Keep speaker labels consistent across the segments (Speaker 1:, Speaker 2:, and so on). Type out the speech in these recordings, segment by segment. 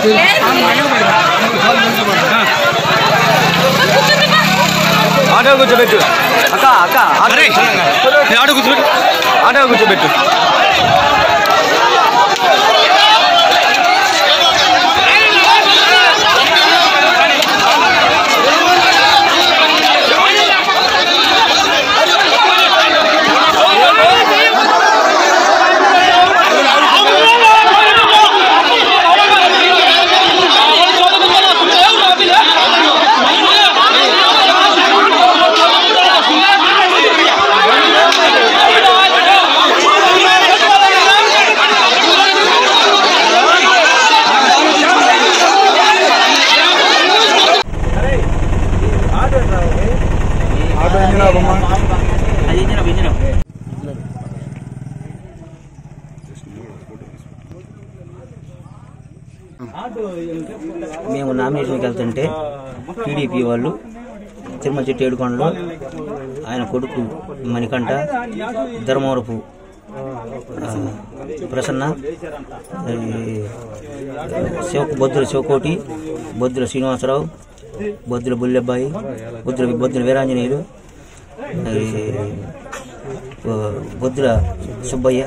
Speaker 1: Auto కూర్చోబెట్టు అక్క అక్క ఆటో ఆటో కూర్చోబెట్టు ఆటో కూర్చోబెట్టు
Speaker 2: మేము నామినేషన్కి వెళ్తుంటే టీడీపీ వాళ్ళు తిరుమల చెట్టు ఏడుకొండలో ఆయన కొడుకు మణికంఠ ధర్మవరపు ఆ, ప్రసన్న ఈ, శివ బొద్దుల శివకోటి బొద్దుల శ్రీనివాసరావు బొద్దుల బుల్లెబ్బాయి బొద్దుల బొద్దుల వీరాంజనేయులు ఈ, ఆ, బొద్దుల సుబ్బయ్య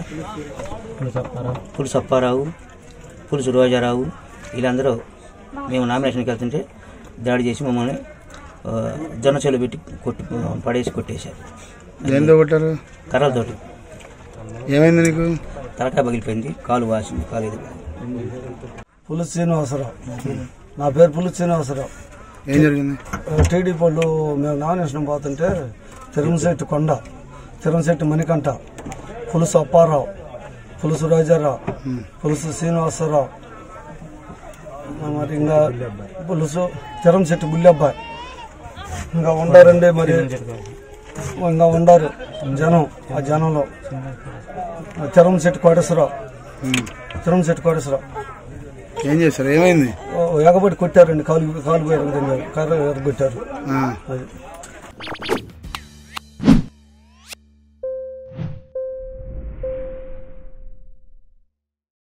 Speaker 2: పులుసు అప్పారావు పులుసు రోజారావు వీళ్ళందరూ మేము నామినేషన్కి వెళ్తుంటే దాడి చేసి మమ్మల్ని ఆ, జొన్న చెలు పెట్టి కొట్టి పడేసి కొట్టేశారు
Speaker 3: దేంతో కొట్టారు
Speaker 2: కర్రలతోటి
Speaker 3: ఏమైంది నీకు
Speaker 2: తలకాయ పగిలిపోయింది కాలు వాసింది కాలు ఇది
Speaker 4: పులుసు శ్రీనివాసరావు నా పేరు పులుసు శ్రీనివాసరావు
Speaker 3: ఏం జరిగింది
Speaker 4: టీడీపీ వాళ్ళు మేము నామినేషన్ పోతుంటే తిరుమశెట్టి కొండ తిరుమశెట్టి మణికంఠ పులుసు అప్పారావు పులుసు రాజారావు పులుసు శ్రీనివాసరావు మరి ఇంకా పులుసు తిరంశెట్టి బుల్లెబ్బాయి ఇంకా ఉండారండి మరి ఇంకా ఉండారు జనం ఆ జనంలో తిరంశెట్టి కోటేశ్వరరావు తిరంశెట్టి కోటేశ్వరరావు
Speaker 3: ఏం చేశారు ఏమైంది
Speaker 4: ఓ ఎగబడి కొట్టారండి కాలు కాలు పోయారు కాలు ఎగబెట్టారు
Speaker 3: ఆ.
Speaker 4: అది